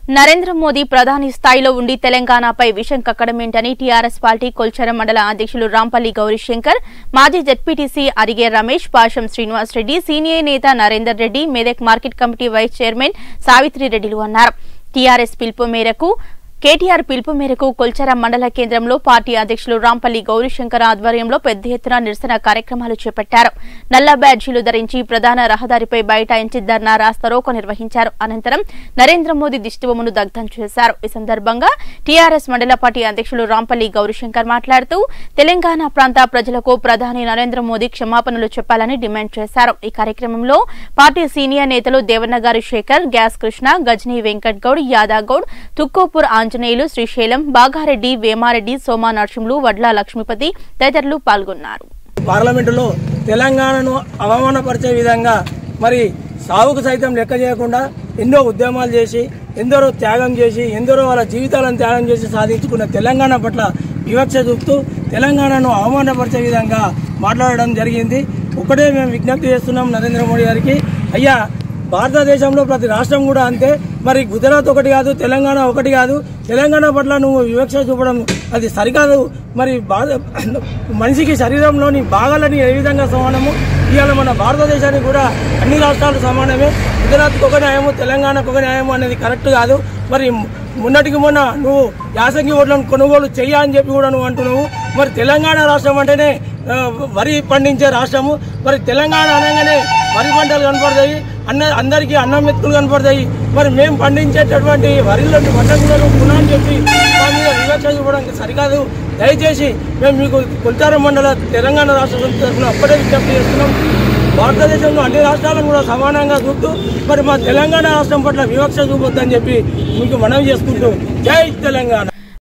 నరేంద్ర మోదీ ప్రధాని స్థాయిలో ఉండి తెలంగాణపై విషం కక్కడమేంటని టీఆర్ఎస్ పార్టీ కొల్చరం మండల అధ్యక్షులు రాంపల్లి గౌరీశంకర్ మాజీ జడ్పీటీసీ అరిగే రమేష్ పాషం శ్రీనివాస్ రెడ్డి సీనియర్ నేత Narender Reddy Medak market committee vice chairman Savitri రెడ్డిలు అన్నారు టీఆర్ఎస్ పిలుపు మేరకు కేటీఆర్ పిలుపు మేరకు కొల్చరం మండల కేంద్రంలో పార్టీ అధ్యక్షులు రాంపల్లి గౌరీశంకర్ ఆధ్వర్యంలో పెద్ద ఎత్తున నిరసన కార్యక్రమాలు చేపట్టారు నల్ల బ్యాడ్జీలు ధరించి ప్రధాన రహదారిపై బైఠాయించి ధర్నా రాస్తారోకో నిర్వహించారు అనంతరం నరేంద్ర మోదీ దిష్టిబొమ్మను దగ్ధం చేశారు ఈ సందర్భంగా టీఆర్ఎస్ మండల పార్టీ అధ్యక్షులు రాంపల్లి గౌరీశంకర్ మాట్లాడుతూ తెలంగాణ ప్రాంత ప్రజలకు ప్రధాని నరేంద్ర మోదీ క్షమాపణలు చెప్పాలని డిమాండ్ చేశారు ఈ కార్యక్రమంలో పార్టీ సీనియర్ నేతలు దేవన్నగారి శేఖర్ గ్యాస్ కృష్ణ గజనీ వెంకట్ గౌడ్ యాదవ్ గౌడ్ తుక్కోపూర్ ఆంజనేయులు శ్రీశైలం బాగారెడ్డి వేమారెడ్డి సోమా నరసింహులు వడ్ల లక్ష్మీపతి తదితరులు పాల్గొన్నారు పార్లమెంటులో తెలంగాణను అవమానపరిచే విధంగా మరి సాగుకు సైతం లెక్క చేయకుండా ఎన్నో ఉద్యమాలు చేసి ఎందరో త్యాగం చేసి ఎందరో వాళ్ళ జీవితాలను త్యాగం చేసి సాధించుకున్న తెలంగాణ పట్ల వివక్ష చూపుతూ తెలంగాణను అవమానపరిచే విధంగా మాట్లాడడం జరిగింది ఒకటే మేము విజ్ఞప్తి చేస్తున్నాం నరేంద్ర మోడీ గారికి అయ్యా భారతదేశంలో ప్రతి రాష్ట్రం కూడా అంతే మరి గుజరాత్ ఒకటి కాదు తెలంగాణ ఒకటి కాదు తెలంగాణ పట్ల నువ్వు వివక్ష చూపడం అది సరికాదు మరి బాధ మనిషికి శరీరంలోని భాగాలని ఏ విధంగా సమానము ఇవాళ మన భారతదేశానికి కూడా అన్ని రాష్ట్రాలు సమానమే గుజరాత్కి ఒక న్యాయము తెలంగాణకు ఒక న్యాయము అనేది కరెక్ట్ కాదు మరి మొన్నటికి మొన్న నువ్వు యాసంగి ఓట్లను కొనుగోలు చెయ్య అని చెప్పి కూడా నువ్వు అంటున్నావు మరి తెలంగాణ రాష్ట్రం అంటేనే ఆ, వరి పండించే రాష్ట్రము మరి తెలంగాణ అనగానే వరి పంటలు కనపడతాయి అన్న అందరికీ అన్నం మెతుకులు కనపడతాయి మరి మేము పండించేటటువంటి వరిలోని పంటలను గుణా అని చెప్పి మా మీద వివక్ష చూపడానికి సరికాదు దయచేసి మేము మీకు కొల్చారం మండల తెలంగాణ రాష్ట్ర సమితి తరఫున అప్పుడే విజ్ఞప్తి చేస్తున్నాం భారతదేశంలో అన్ని రాష్ట్రాలను కూడా సమానంగా చూస్తూ మరి మా తెలంగాణ రాష్ట్రం పట్ల వివక్ష చూపొద్దని చెప్పి మీకు మనవి చేసుకుంటూ జై తెలంగాణ